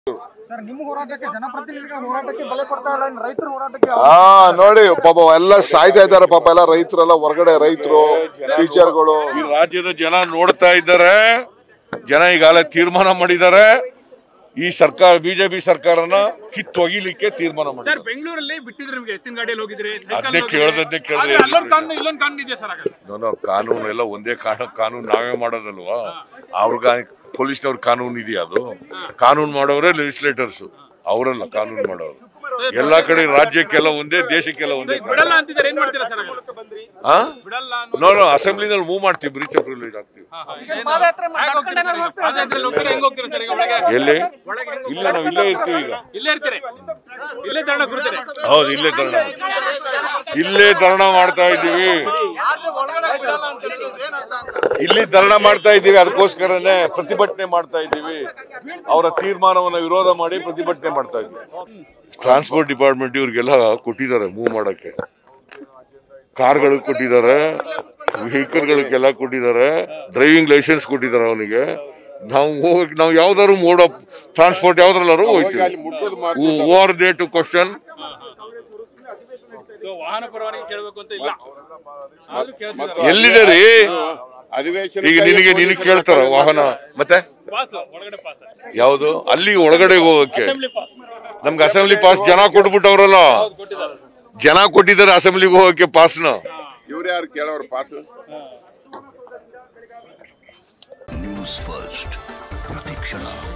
Sir ನಿಮ್ಮ ಹೋರಾಟಕ್ಕೆ ಜನಪ್ರತಿನಿಧಿಗಳ ಹೋರಾಟಕ್ಕೆ ಬೆಲೆ ಕೊಡ್ತಾ ಇಲ್ಲ ಇನ್ನು ರೈತರ ಹೋರಾಟಕ್ಕೆ ಹಾ ನೋಡಿ ಪಾಪ ಎಲ್ಲ ಸಾಯ್ತಾ ಇದ್ದಾರೆ ಪಾಪ ಎಲ್ಲ ರೈತರೆಲ್ಲ ಹೊರಗಡೆ ರೈತರು ಟೀಚರ್ಗಳು ಈ ರಾಜ್ಯದ ಜನ ನೋಡ್ತಾ ಇದ್ದಾರೆ ಜನ ಈಗಾಗಲೇ ತೀರ್ಮಾನ ಮಾಡಿದ್ದಾರೆ ಈ ಸರ್ಕಾರ ಬಿಜೆಪಿ ಸರ್ಕಾರನ ಕಿತ್ತೊಗಿಲಿಕ್ಕೆ ತೀರ್ಮಾನ ಸರ್ ಮಾಡಿದ್ದಾರೆ ಬೆಂಗಳೂರಲ್ಲಿ ಬಿಟ್ಟಿದ್ರೆ ನಿಮ್ಗೆ ಎತ್ತಿನ ಗಾಡಿಯಲ್ಲಿ ಹೋಗಿದ್ರೆ ಅದ್ನೇ ಕೇಳ್ದದ್ದೇ ಕೇಳ್ದೆ ಅಲ್ಲೊಂದು ಕಾನೂನು ಇಲ್ಲೊಂದು ಕಾನೂನು ಇದೆ ಸರ್ ಹಾಗಾದ್ರೆ ನೋ, ನೋ, ಕಾನೂನು ಎಲ್ಲ ಒಂದೇ ಕಾನೂನು ಕಾನೂನು ನಾವೇ ಮಾಡೋದಲ್ವಾ ಅವ್ರಿಗೆ ಪೊಲೀಸ್ನವ್ರ ಕಾನೂನು ಇದೆಯಾ ಅದು ಕಾನೂನು ಮಾಡೋರೇ ಲೆಜಿಸ್ಲೇಟರ್ಸ್ ಅವರಲ್ಲ ಕಾನೂನು ಮಾಡೋರು ಎಲ್ಲಾ ಕಡೆ ರಾಜ್ಯಕ್ಕೆಲ್ಲ ಒಂದೇ ದೇಶಕ್ಕೆಲ್ಲ ಒಂದೇ ಕಾನೂನು. ಬಿಡಲ್ಲ ಅಂತಿದ್ದಾರೆ ಏನ್ ಮಾಡ್ತೀರಾ ಸರ್ ಹಾಗಾದ್ರೆ? ಆ ಬಿಡಲ್ಲ ಅಂತ ನೋ ನೋ ಅಸೆಂಬ್ಲಿನಲ್ಲಿ ಮೂವ್ ಮಾಡ್ತೀವಿ ಬ್ರೀಚ್ ಆಫ್ ಪ್ರಿವಿಲೇಜ್ ಆಗ್ತೀವಿ ಹಾ, ಹಾ. ಏನು? ಹೇಗ್ ಹೋಗ್ತೀರಾ ಸರ್ ಈಗ? ಪಾದಯಾತ್ರೆಯಲ್ಲಿ ಹೋಗ್ತೀರಾ? ಹೆಂಗ್ ಹೋಗ್ತೀರಾ ಸರ್ ಈಗ ಒಳಗೆ ಎಲ್ಲಿ ಒಳಗೆ ಹೆಂಗ್ ಇಲ್ಲ ನಾವು ಇಲ್ಲೇ ಇರ್ತೀವಿ ಈಗ ಇಲ್ಲೇ ಇರ್ತೀರಿ ಇಲ್ಲೇ ಧರಣ ಕೂರ್ತೀರಿ ಹೌದು ಇಲ್ಲೇ ಧರಣ ಇಲ್ಲೇ ಧರಣ ಮಾಡ್ತಾ ಇದ್ದೀವಿ ಇಲ್ಲಿ ಧರಣ ಮಾಡ್ತಾ ಇದ್ದೀವಿ ಅದಕ್ಕೋಸ್ಕರನೇ ಪ್ರತಿಭಟನೆ ಮಾಡ್ತಾ ಇದ್ದೀವಿ ಅವರ ತೀರ್ಮಾನವನ್ನ ವಿರೋಧ ಮಾಡಿ ಪ್ರತಿಭಟನೆ ಮಾಡ್ತಾ ಇದ್ದೀವಿ ಟ್ರಾನ್ಸ್ಪೋರ್ಟ್ ಡಿಪಾರ್ಟ್ಮೆಂಟ್ ಇವ್ರಿಗೆಲ್ಲ ಕೊಟ್ಟಿದ್ದಾರೆ ಮೂವ್ ಮಾಡಕ್ಕೆ ಕಾರ್ಗಳಿಗೆ ಕೊಟ್ಟಿದ್ದಾರೆ ವೆಹಿಕಲ್ಗಳಿಗೆಲ್ಲ ಕೊಟ್ಟಿದ್ದಾರೆ ಡ್ರೈವಿಂಗ್ ಲೈಸೆನ್ಸ್ ಕೊಟ್ಟಿದ್ದಾರೆ ಅವನಿಗೆ ನಾವು ಹೋಗಕ್ ನಾವು ಯಾವ್ದಾದ್ರು ಮೋಡ್ ಆಫ್ ಟ್ರಾನ್ಸ್ಪೋರ್ಟ್ ಯಾವ್ದ್ರಲ್ಲಾರು ಹೋಗ್ತೀವಿ over the to question So, ವಾಹನ ಪರವಾನಗಿ ಕೇಳಬೇಕು ಅಂತ ಇಲ್ಲ ಆದ್ರೂ ಕೇಳ್ತಿದ್ದಾರೆ ಎಲ್ಲಿದೆ ರೀ ಈಗ ನಿನಗೆ ನಿನಗೆ ಕೇಳ್ತಾರ ವಾಹನ ಮತ್ತೆ ಪಾಸ್ ಒಳಗಡೆ ಪಾಸ್ ಯಾವುದು ಅಲ್ಲಿ ಒಳಗಡೆ ಹೋಗಕ್ಕೆ ಅಸೆಂಬ್ಲಿ ಪಾಸ್ ನಮ್ಗೆ ಅಸೆಂಬ್ಲಿ ಪಾಸ್ ಜನ ಕೊಟ್ಬಿಟ್ಟವ್ರಲ್ಲ ಕೊಟ್ಟಿದ್ದಾರೆ ಜನ ಕೊಟ್ಟಿದ್ದಾರೆ ಅಸೆಂಬ್ಲಿಗೆ ಹೋಗಕ್ಕೆ ಪಾಸ್ನ ಇವ್ರು ಯಾರು ಕೇಳೋರು ಪಾಸ್ ನ್ಯೂಸ್ ಫಸ್ಟ್ ಪ್ರತಿಕ್ಷಣ